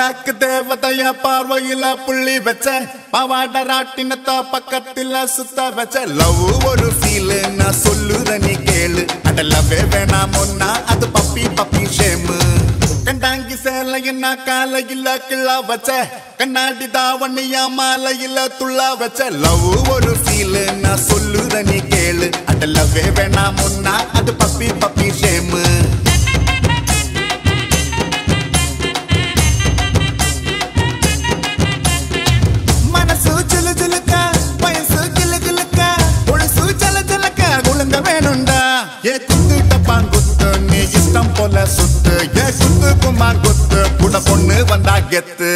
பல்லாக்கு தேவதைய பார்வையில புள்ளி வச்ச பவாட ராட்டினத்த பக்கத்துல சுத்த வச்ச லவ் ஒரு ஃபீல் நான் சொல்லுற நீ கேளு அட லவ்வே வேணாம் ஒன்னா அது பப்பி பப்பி ஷேமு கண்டாங்கி சேலையின்னா காலையில கிள்ளா வச்ச கண்ணாடி தாவணியா மாலையில துள்ளா வச்ச லவ் ஒரு ஃபீல் நான் சொல்லுற நீ கேளு அட லவ்வே வேணாம் ஒன்னா அது பப்பி பப்பி ஷேமு மனசு சிலு சிலுக்க வயசு கிளு கிளுக்க உழசு ஜல ஜலக்க குழுங்க வேணுண்டா ஏ குத்து டப்பான் குத்து நீ இஷ்டம் போல சுத்து ஏ குத்து குமார் குத்து கூட பொண்ணு வந்தா கெத்து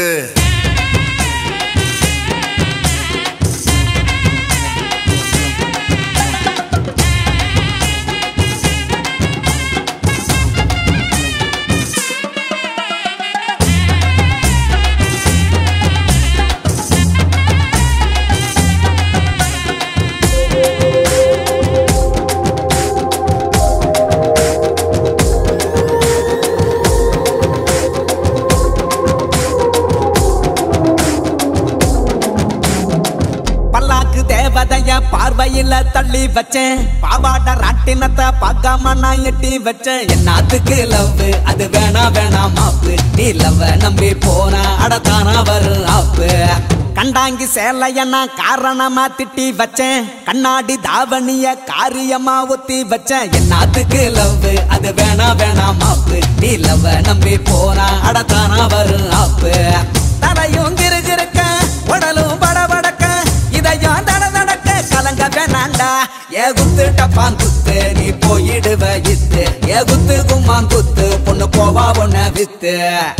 பல்லாக்கு தேவதைய பார்வையில தள்ளி வச்சேன் பாவாட ராட்டினத்தை பார்க்காம நான் எட்டி வச்சேன் என்னத்துக்கு லவ் அது வேணா வேணா மாப்பு நீ லவ் நம்பி போனா அடத்தானா வரும் ஆப்பு கண்டாங்கி சேலைய நான் காரணமா திட்டி வச்சேன் கண்ணாடி தாவணிய காரியமா ஒத்தி வச்சேன் என்னத்துக்கு லவ் அது வேணா வேணா மாப்பு நீ லவ் நம்பி போனா அடத்தானா வரும் ஆப்பு தரையும் கிருகிருக்க உடலும் படபடக்க இதையும் தட தடக்க கலங்க வேணாண்டா ஏ குத்து டப்பான் குத்து நீ போயிடுவ இத்து ஏ குத்து கும்மான் குத்து பொண்ணு போவா பொண்ண வித்து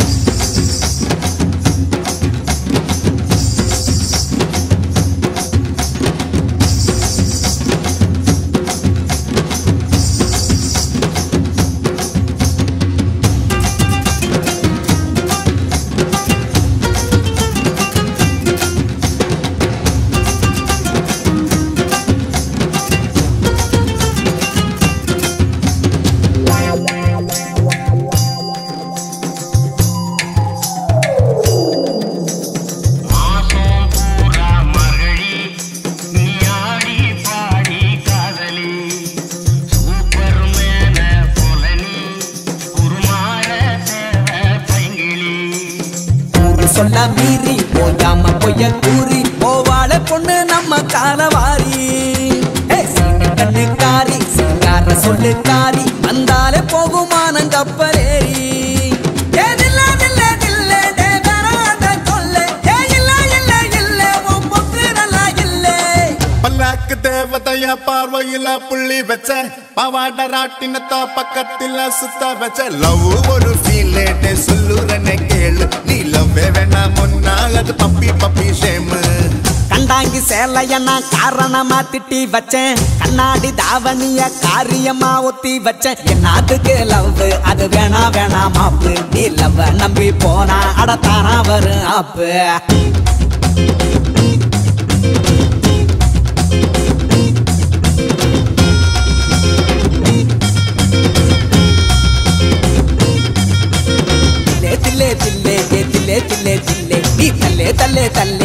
மாசம் பூரா மகளி நீ ஆடி பாடி காதலி சூப்பர் மேன புலனி உருமாற தேவ பைங்கிளி ஊரு சொல்ல மீறி போயாம பொய்ய கூறி போவாள பொண்ணு நம்ம காலவாரி ஏய், சீனி கண்ணுக்காரி சிங்கார சொல்லுக்காரி வந்தாலே போகுமானம் கப்பலேறி ஏ நில்ல, நில்ல, நில்ல, டே வராத கொல்ல. ஏ இல்ல, இல்ல, இல்ல, உன் பொக்கு நல்லா இல்லை பல்லாக்கு தேவதைய பார்வையில புள்ளி வச்ச பவாட ராட்டினத்த பக்கத்துல சுத்த வச்ச லவ் ஒரு ஃபீல் சொல்லுறனே கேளு நீ லவ்வே வேணாம் ஒன்னா அது பப்பி பப்பி ஷேமு கண்டாங்கி சேலைய நான் காரணமா திட்டி வச்சேன் கண்ணாடி தாவணிய காரியமா ஒத்தி வச்சேன் என்னத்துக்கு லவ் அது வேணா வேணா மாப்பு நீ லவ் நம்பி போனா அடத்தானா வரும் ஆப்பு தில்லே தில்லே தில்லே ஏ தில்லே தில்லே தில்லே நீ தல்லே தல்லே தல்லே